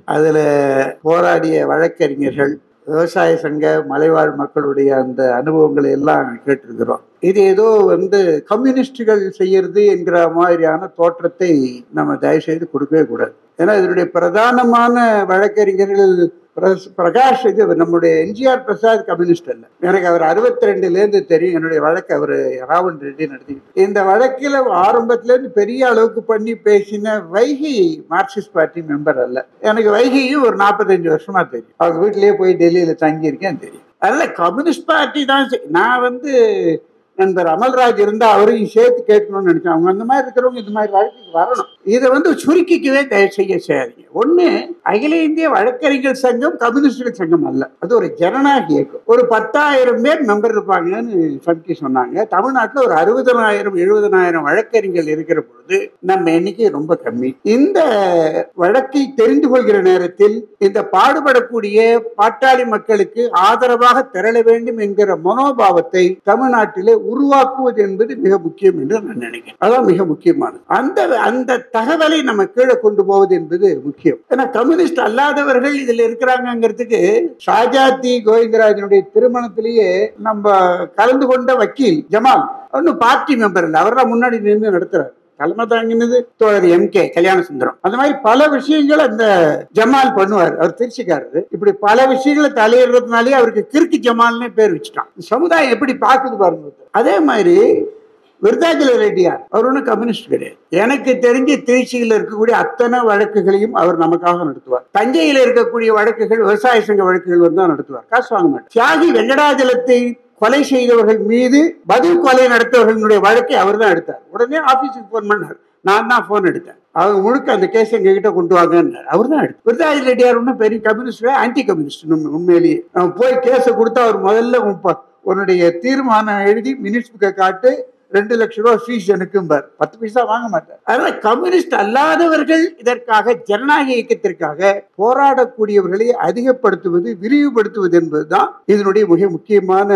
அதுல போராடிய வழக்கறிஞர்கள் விவசாய சங்க மலைவாழ் மக்களுடைய அந்த அனுபவங்களை எல்லாம் கேட்டிருக்கிறோம் இது ஏதோ வந்து கம்யூனிஸ்டுகள் செய்யறது என்கிற மாதிரியான தோற்றத்தை நம்ம தயவு செய்து கொடுக்கவே கூடாது ஏன்னா இதனுடைய பிரதானமான வழக்கறிஞர்கள் பிரஸ்- பிரகாஷ் இது நம்முடைய எம்ஜிஆர் பிரசாத் கம்யூனிஸ்ட் அல்ல எனக்கு அவர் அறுபத்தி ரெண்டுலேருந்து தெரியும் என்னுடைய வழக்கு அவர் ராவன் ரெட்டி நடத்திக்கிட்டு இந்த வழக்கில் ஆரம்பத்திலேருந்து பெரிய அளவுக்கு பண்ணி பேசின வைகை மார்க்சிஸ்ட் பார்ட்டி மெம்பர் அல்ல எனக்கு வைகையும் ஒரு நாற்பத்தஞ்சு வருஷமா தெரியும் அவங்க வீட்டிலேயே போய் டெல்லியில் தங்கியிருக்கேன் தெரியும் அதனால கம்யூனிஸ்ட் பார்ட்டி தான் செய்- நான் வந்து நண்பர் அமல்ராஜ் இருந்தா அவரையும் சேர்த்து கேட்கணும்னு நினைச்சேன் அவங்க அந்த மாதிரி இருக்கிறவங்க இந்த மாதிரி வழக்குக்கு வரணும் இதை வந்து சுருக்கிக்கவே தயவு செய்ய செய்யாதீங்க ஒண்ணு அகில இந்திய வழக்கறிஞர் சங்கம் கம்யூனிஸ்டுகள் சங்கம் அல்ல அது ஒரு ஜனநாயக இயக்கம் ஒரு பத்தாயிரம் பேர் மெம்பர் இருப்பாங்கன்னு சமிக்கி சொன்னாங்க தமிழ்நாட்டில் ஒரு அறுபதனாயிரம் எழுபதனாயிரம் வழக்கறிஞர்கள் இருக்கிற பொழுது நம்ம எண்ணிக்கை ரொம்ப கம்மி இந்த வழக்கை தெரிந்து கொள்கிற நேரத்தில் இந்த பாடுபடக்கூடிய பாட்டாளி மக்களுக்கு ஆதரவாக திரள வேண்டும் என்கிற மனோபாவத்தை தமிழ்நாட்டிலே உருவாக்குவது என்பது மிக முக்கியம் என்று நான் நினைக்கிறேன் அதான் மிக முக்கியமானது அந்த அந்த தகவலை நம்ம கீழே கொண்டு போவது என்பது முக்கியம் ஏன்னா கம்யூனிஸ்ட் அல்லாதவர்கள் இதுல இருக்கிறாங்கிறதுக்கு ஷாஜாத்தி கோவிந்தராஜனுடைய திருமணத்திலேயே நம்ம கலந்து கொண்ட வக்கீல் ஜமால் ஒன்னும் பார்ட்டி மெம்பர் இல்லை அவர் தான் முன்னாடி நின்று நடத்துறாரு தலைமை தாங்கினது தோழர் எம் கே கல்யாண சுந்தரம் அந்த மாதிரி பல விஷயங்கள் அந்த ஜமால் பண்ணுவார் அவர் திருச்சிக்காரரு இப்படி பல விஷயங்களை தலையிடுறதுனாலே அவருக்கு கிறுக்கு ஜமால்னே பேர் வச்சுட்டான் சமுதாயம் எப்படி பார்க்குது பாருங்க அதே மாதிரி விருதாச்சல ரெட்டியார் அவர் ஒன்றும் கம்யூனிஸ்ட் கிடையாது எனக்கு தெரிஞ்சு திருச்சியில் இருக்கக்கூடிய அத்தனை வழக்குகளையும் அவர் நமக்காக நடத்துவார் தஞ்சையில் இருக்கக்கூடிய வழக்குகள் விவசாய சங்க வழக்குகள் வந்து தான் நடத்துவார் காசு வாங்க மாட்டார் தியாகி வெங்கடாஜலத்தை கொலை செய்தவர்கள் மீது பதில் கொலை நடத்தவர்களுடைய வழக்கை அவர் தான் எடுத்தார் உடனே ஆபீஸுக்கு ஃபோன் பண்ணார் நான் தான் ஃபோன் எடுத்தேன் அவங்க முழுக்க அந்த கேஸ் எங்ககிட்ட கொண்டு வாங்கன்னார் அவர் தான் எடுத்தார் விருதாஜ் ரெட்டியார் ஒன்றும் பெரிய கம்யூனிஸ்ட் ஆன்டி கம்யூனிஸ்ட் உண்மையிலேயே அவன் போய் கேஸை கொடுத்தா அவர் முதல்ல உன் ப- உன்னுடைய தீர்மானம் எழுதி மினிட்ஸ் புக்கை காட்டு ரெண்டு லட்சம் ரூபாய் ஃபீஸ் எனக்கும்பார் பத்து பைசா வாங்க மாட்டார் அதனால கம்யூனிஸ்ட் அல்லாதவர்கள் இதற்காக ஜனநாயக இயக்கத்திற்காக போராடக்கூடியவர்களை அதிகப்படுத்துவது விரிவுபடுத்துவது என்பதுதான் இதனுடைய மிக முக்கியமான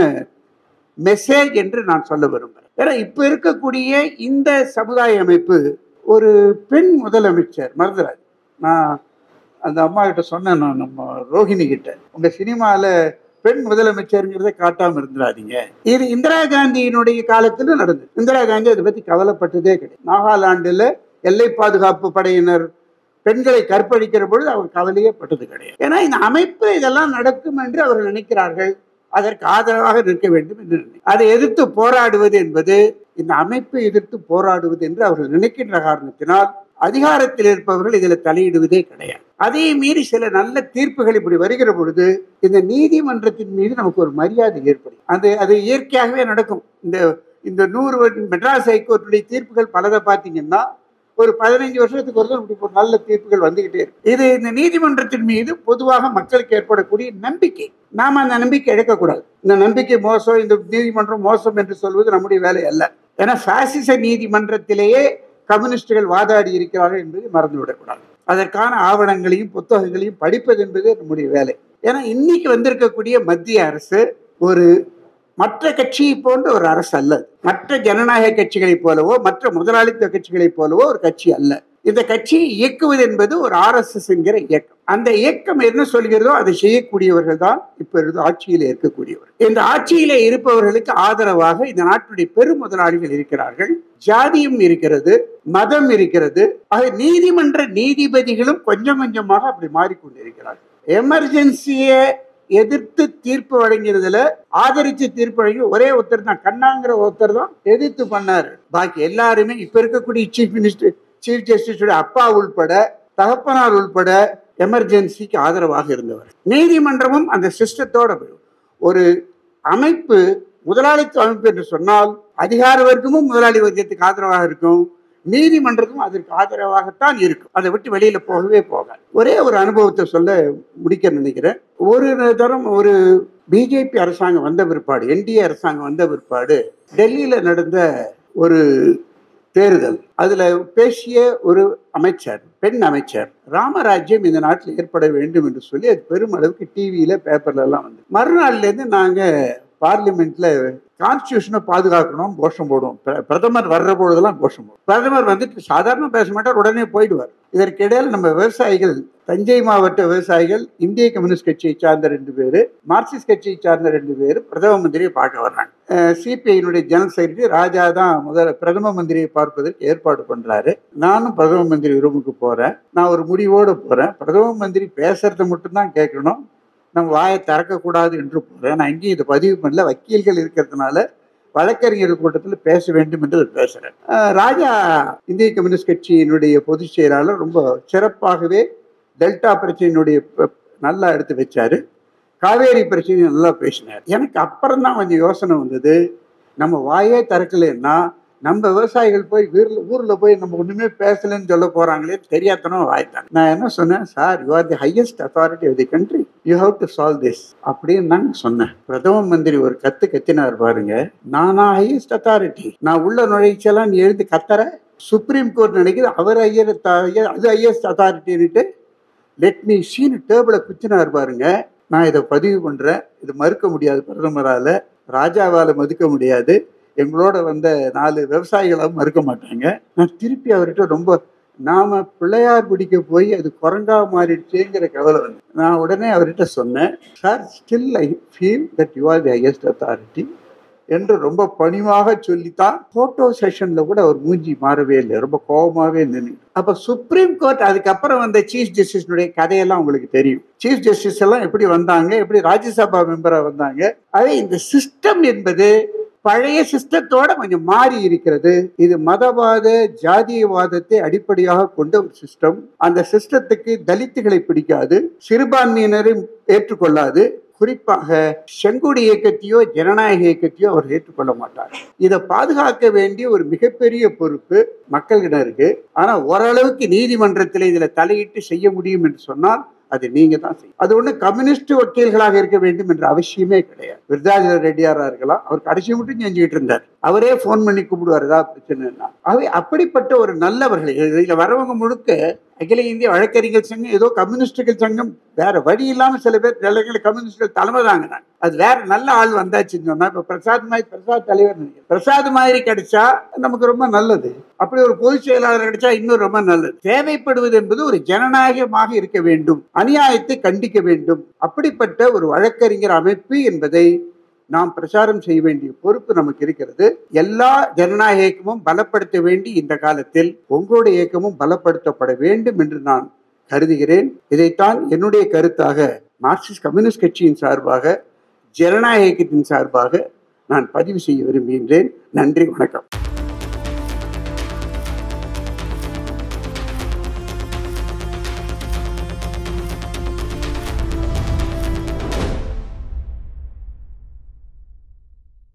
மெசேஜ் என்று நான் சொல்ல விரும்புகிறேன் ஏன்னா இப்ப இருக்கக்கூடிய இந்த சமுதாய அமைப்பு ஒரு பெண் முதலமைச்சர் மறந்துடாது நான் அந்த அம்மா கிட்ட சொன்னேன் நான் நம்ம ரோஹிணி கிட்ட உங்க சினிமால பெண் முதலமைச்சருங்கிறத காட்டாம இருந்துடாதீங்க இது இந்திரா காந்தியினுடைய காலத்துல நடந்தது இந்திரா காந்தி அதை பத்தி கவலைப்பட்டதே கிடையாது நாகாலாண்டுல எல்லை பாதுகாப்பு படையினர் பெண்களை கற்பழிக்கிற பொழுது அவர் கவலையே பட்டது கிடையாது ஏன்னா இந்த அமைப்பு இதெல்லாம் நடக்கும் என்று அவர்கள் நினைக்கிறார்கள் அதற்கு ஆதரவாக நிற்க வேண்டும் என்று நினை- அதை எதிர்த்து போராடுவது என்பது இந்த அமைப்பை எதிர்த்து போராடுவது என்று அவர்கள் நினைக்கின்ற காரணத்தினால் அதிகாரத்தில் இருப்பவர்கள் இதில் தலையிடுவதே கிடையாது அதே மீறி சில நல்ல தீர்ப்புகள் இப்படி வருகிற பொழுது இந்த நீதிமன்றத்தின் மீது நமக்கு ஒரு மரியாதை ஏற்படும் அது அது இயற்கையாகவே நடக்கும் இந்த இந்த நூறு வருட மெட்ராஸ் ஹைகோர்ட்டுடைய தீர்ப்புகள் பலதை பார்த்தீங்கன்னா ஒரு பதினைஞ்சு வருஷத்துக்கு ஒரு தடவை இப்படி ஒரு நல்ல தீர்ப்புகள் வந்துகிட்டே இருக்கு இது இந்த நீதிமன்றத்தின் மீது பொதுவாக மக்களுக்கு ஏற்படக்கூடிய நம்பிக்கை நாம அந்த நம்பிக்கை இழக்கக்கூடாது இந்த நம்பிக்கை மோசம் இந்த நீதிமன்றம் மோசம் என்று சொல்வது நம்முடைய வேலை அல்ல ஏன்னா பாசிச நீதிமன்றத்திலேயே கம்யூனிஸ்டுகள் வாதாடி இருக்கிறார்கள் என்பதை மறந்துவிடக்கூடாது அதற்கான ஆவணங்களையும் புத்தகங்களையும் படிப்பது என்பது நம்முடைய வேலை ஏன்னா இன்னைக்கு வந்திருக்கக்கூடிய மத்திய அரசு ஒரு மற்ற கட்சியை போன்ற ஒரு அரசு அல்ல அது. மற்ற ஜனநாயக கட்சிகளைப் போலவோ மற்ற முதலாளித்துவ கட்சிகளைப் போலவோ ஒரு கட்சி அல்ல இந்த கட்சியை இயக்குவது என்பது ஒரு ஆர்எஸ்எஸ் என்கிற இயக்கம் அந்த இயக்கம் என்ன சொல்கிறதோ அதை செய்யக்கூடியவர்கள் தான் இப்ப இருந்து ஆட்சியில இருக்கக்கூடியவர் இந்த ஆட்சியில இருப்பவர்களுக்கு ஆதரவாக இந்த நாட்டுடைய பெரும் முதலாளிகள் இருக்கிறார்கள் ஜாதியும் இருக்கிறது மதம் இருக்கிறது ஆக நீதிமன்ற நீதிபதிகளும் கொஞ்சம் கொஞ்சமாக அப்படி மாறிக்கொண்டிருக்கிறார்கள் எமர்ஜென்சியை எதிர்த்து தீர்ப்பு வழங்கினதுல ஆதரிச்சு தீர்ப்பு வழங்கி ஒரே ஒருத்தர் தான் கண்ணாங்கிற ஒருத்தர் தான் எதிர்த்து பண்ணாரு பாக்கி எல்லாருமே இப்ப இருக்கக்கூடிய சீஃப் மினிஸ்டர் சீஃப் ஜஸ்டிஸோட அப்பா உள்பட தகப்பனார் உள்பட எமர்ஜென்சிக்கு ஆதரவாக இருந்தவர் நீதிமன்றமும் அந்த சிஸ்டத்தோட போய் ஒரு அமைப்பு முதலாளித்துவ அமைப்பு என்று சொன்னால் அதிகார வர்க்கமும் முதலாளி வர்க்கத்துக்கு ஆதரவாக இருக்கும் நீதிமன்றமும் அதற்கு ஆதரவாகத்தான் இருக்கும் அதை விட்டு வெளியில போகவே போகாது ஒரே ஒரு அனுபவத்தை சொல்ல முடிக்க நினைக்கிறேன் ஒரு தரம் ஒரு பிஜேபி அரசாங்கம் வந்த பிற்பாடு என்டிஏ அரசாங்கம் வந்த பிற்பாடு டெல்லியில நடந்த ஒரு தேர்தல் அதுல பேசிய ஒரு அமைச்சர் பெண் அமைச்சர் ராமராஜ்யம் இந்த நாட்டில் ஏற்பட வேண்டும் என்று சொல்லி அது பெரும் அளவுக்கு டிவியில பேப்பர்ல எல்லாம் வந்து மறுநாள்ல இருந்து நாங்க பார்லிமெண்ட்ல கான்ஸ்டியூஷனை பாதுகாக்கணும் கோஷம் போடுவோம் பிர- பிரதமர் வர்ற பொழுதெல்லாம் கோஷம் போடுவோம் பிரதமர் வந்துட்டு சாதாரண பேச மாட்டார் உடனே போயிடுவார் இதற்கிடையில் நம்ம விவசாயிகள் தஞ்சை மாவட்ட விவசாயிகள் இந்திய கம்யூனிஸ்ட் கட்சியை சார்ந்த ரெண்டு பேர் மார்க்சிஸ்ட் கட்சியை சார்ந்த ரெண்டு பேர் பிரதம மந்திரியை பார்க்க வர்றாங்க சிபிஐனுடைய ஜெனரல் செக்ரட்டரி ராஜா தான் முதல் பிரதம மந்திரியை பார்ப்பதற்கு ஏற்பாடு பண்றாரு நானும் பிரதம மந்திரி ரூமுக்கு போறேன் நான் ஒரு முடிவோடு போறேன் பிரதம மந்திரி பேசுறத மட்டும்தான் கேட்கணும் நம்ம வாயை திறக்கக்கூடாது என்று போறேன் நான் இங்கேயும் இதை பதிவு பண்ணல வக்கீல்கள் இருக்கிறதுனால வழக்கறிஞர்கள் கூட்டத்தில் பேச வேண்டும் என்று பேசுறேன் அஹ் ராஜா இந்திய கம்யூனிஸ்ட் கட்சியினுடைய பொதுச் செயலாளர் ரொம்ப சிறப்பாகவே டெல்டா பிரச்சனையினுடைய ப- நல்லா எடுத்து வச்சாரு காவேரி பிரச்சனையை நல்லா பேசினார் எனக்கு அப்புறம் தான் கொஞ்சம் யோசனை வந்தது நம்ம வாயே திறக்கலைன்னா நம்ம விவசாயிகள் போய் வீர்ல ஊர்ல போய் நம்ம ஒண்ணுமே பேசலன்னு சொல்ல போறாங்களே தெரியாதனம் வாய்த்தான் நான் என்ன சொன்னேன் sir you are the highest authority of the country you have to solve this அப்படின்னு நான் சொன்னேன் பிரதம மந்திரி ஒரு கத்து கத்தினார் பாருங்க நானா ஹையஸ்ட் அத்தாரிட்டி நான் உள்ள நுழைச்செல்லாம் நீ எழுந்து கத்தற சுப்ரீம் கோர்ட் நினைக்குது அவர் ஐயர் அது ஹையஸ்ட் அத்தாரிட்டின்னுட்டு லெட் மீ சீன் டேபிளை குச்சினார் பாருங்க நான் இதை பதிவு பண்றேன் இது மறுக்க முடியாது பிரதமரால ராஜாவால மறுக்க முடியாது எங்களோட வந்த நாலு விவசாயிகளும் மறுக்க மாட்டாங்க நான் திருப்பி அவர்கிட்ட ரொம்ப நாம பிள்ளையார் பிடிக்க போய் அது குரங்கா மாறிடுச்சேங்கிற கவலை வந்து நான் உடனே அவர்கிட்ட சொன்னேன் sir still I feel that you are the highest authority என்று ரொம்ப பணிவாக சொல்லித்தான் போட்டோ செஷன்ல கூட அவர் மூஞ்சி மாறவே இல்லை ரொம்ப கோபமாவே நின்று அப்ப சுப்ரீம் கோர்ட் அதுக்கப்புறம் வந்த சீஃப் ஜஸ்டிஸ்னுடைய கதையெல்லாம் உங்களுக்கு தெரியும் சீஃப் ஜஸ்டிஸ் எல்லாம் எப்படி வந்தாங்க எப்படி ராஜ்யசபா மெம்பரா வந்தாங்க அதே இந்த சிஸ்டம் என்பது பழைய சிஸ்டத்தோட கொஞ்சம் மாறி இருக்கிறது இது மதவாத ஜாதியவாதத்தை அடிப்படையாக கொண்ட ஒரு சிஸ்டம் அந்த சிஸ்டத்துக்கு தலித்துகளை பிடிக்காது சிறுபான்மையினரை ஏற்றுக்கொள்ளாது குறிப்பாக செங்கோடி இயக்கத்தையோ ஜனநாயக இயக்கத்தையோ அவர் ஏற்றுக்கொள்ள மாட்டார் இதை பாதுகாக்க வேண்டிய ஒரு மிகப்பெரிய பொறுப்பு மக்கள்கிட்ட இருக்கு ஆனா ஓரளவுக்கு நீதிமன்றத்தில் இதுல தலையிட்டு செய்ய முடியும் என்று சொன்னால் அது நீங்க தான் செய்யும் அது ஒண்ணு கம்யூனிஸ்ட் வக்கீல்களாக இருக்க வேண்டும் என்ற அவசியமே கிடையாது விருதாஜல ரெட்டியாரா இருக்கலாம் அவர் கடைசி மட்டும் செஞ்சுக்கிட்டு இருந்தார் அவரே ஃபோன் பண்ணி கூப்பிடுவார் ஏதாவது பிரச்சனைன்னா அவை அப்படிப்பட்ட ஒரு நல்லவர்கள் இதுல வரவங்க முழுக்க அகில இந்திய வழக்கறிஞர் சங்கம் ஏதோ கம்யூனிஸ்டுகள் சங்கம் வேற வழி இல்லாம சில பேர் நிலைகளை கம்யூனிஸ்டுகள் தலைமை தாங்கினாங்க அது வேற நல்ல ஆள் வந்தாச்சுன்னு சொன்னா இப்ப பிரசாத் மாதிரி பிரசாத் தலைவர் நினைக்கிறேன். பிரசாத் மாதிரி கிடைச்சா நமக்கு ரொம்ப நல்லது அப்படி ஒரு பொதுச் செயலாளர் கிடைச்சா இன்னும் ரொம்ப நல்லது தேவைப்படுவது என்பது ஒரு ஜனநாயகமாக இருக்க வேண்டும் அநியாயத்தை கண்டிக்க வேண்டும் அப்படிப்பட்ட ஒரு வழக்கறிஞர் அமைப்பு என்பதை நாம் பிரச்சாரம் செய்ய வேண்டிய பொறுப்பு நமக்கு இருக்கிறது எல்லா ஜனநாயக இயக்கமும் பலப்படுத்த வேண்டி இந்த காலத்தில் உங்களுடைய இயக்கமும் பலப்படுத்தப்பட வேண்டும் என்று நான் கருதுகிறேன் இதைத்தான் என்னுடைய கருத்தாக மார்க்சிஸ்ட் கம்யூனிஸ்ட் கட்சியின் சார்பாக ஜனநாயக இயக்கத்தின் சார்பாக நான் பதிவு செய்ய விரும்புகின்றேன் நன்றி வணக்கம்